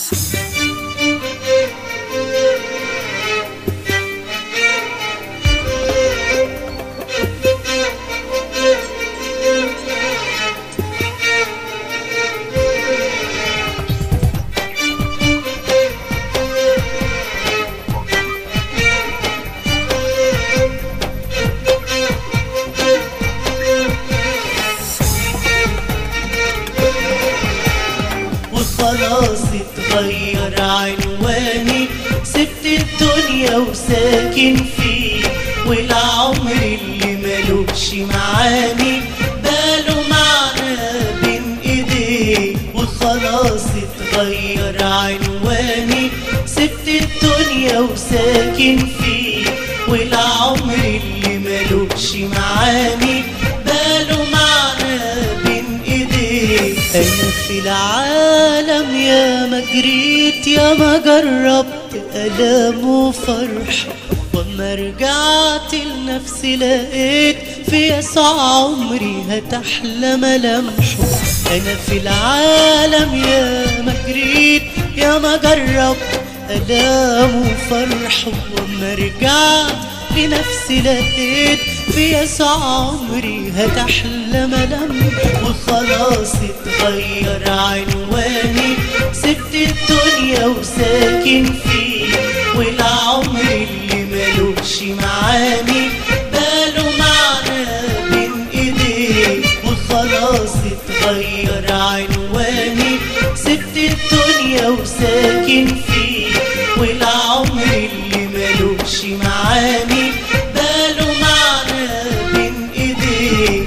وخلاص اتغير عنواني سبت الدنيا وساكن فيه والعمر اللي ملوش معاني باله معنا بين ايديه وخلاص اتغير عنواني سبت الدنيا وساكن فيه والعمر اللي ملوش معاني باله معنا بين ايديه انا في العالم يا ما جريت يا ما جربت الام وفرح وما رجعت لنفسي لقيت في يسوع عمري هتحلى ملامحه انا في العالم يا ما جريت يا ما جربت الام وفرح وما رجعت لنفسي لقيت في يسوع عمري هتحلى ملامح وخلاص اتغير عنواني سبت الدنيا وساكن فيه والعمر اللي ملوش معاني باله معنا بين ايديه وخلاص اتغير عنواني سبت الدنيا وساكن فيه والعمر اللي ملوش معاني باله معنا بين ايديه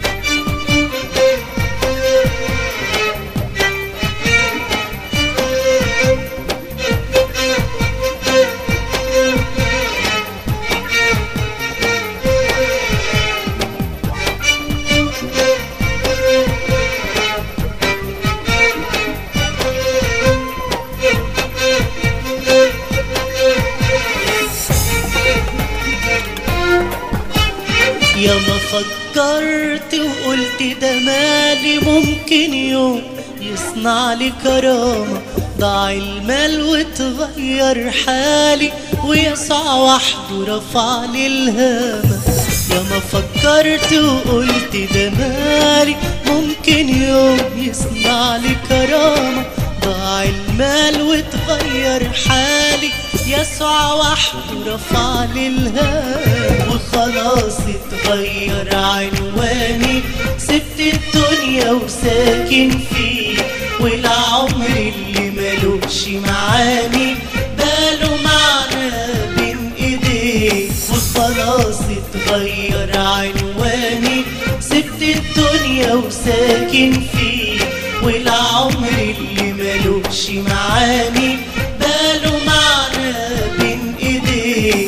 يا ما فكرت وقلت ده مالي ممكن يوم يصنع لي كرامة ضاع المال وتغير حالي ويسع وحده رفع لي الهامة يا ما فكرت وقلت ده مالي ممكن يوم يصنع لي كرامة ضاع المال وتغير حالي يسوع وحده رفع لي الهام وخلاص اتغير عنواني سبت الدنيا وساكن فيه والعمر اللي ملوش معاني باله معنا بين ايديه وخلاص اتغير عنواني سبت الدنيا وساكن فيه والعمر اللي ملوش معاني باله معنا بين ايديه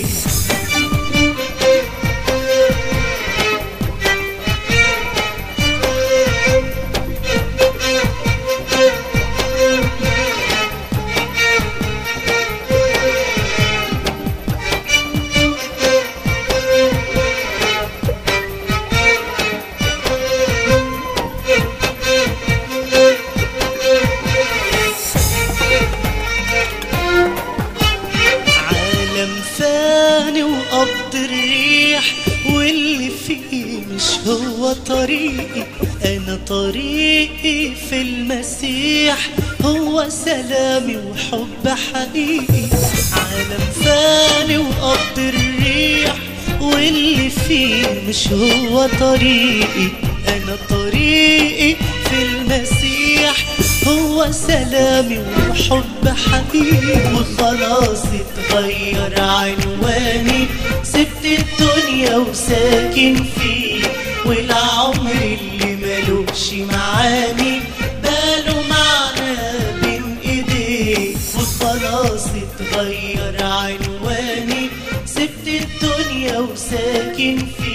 عالم فاني وقبض الريح واللي فيه مش هو طريقي انا طريقي في المسيح هو سلامي وحب حقيقي عالم فاني وقبض الريح واللي فيه مش هو طريقي انا طريقي في المسيح هو سلامي وحب حقيقي وخلاص اتغير عنواني سبت الدنيا وساكن فيه والعمر اللي ملوش معاني باله معنا بين ايديه وخلاص اتغير عنواني سبت الدنيا وساكن فيه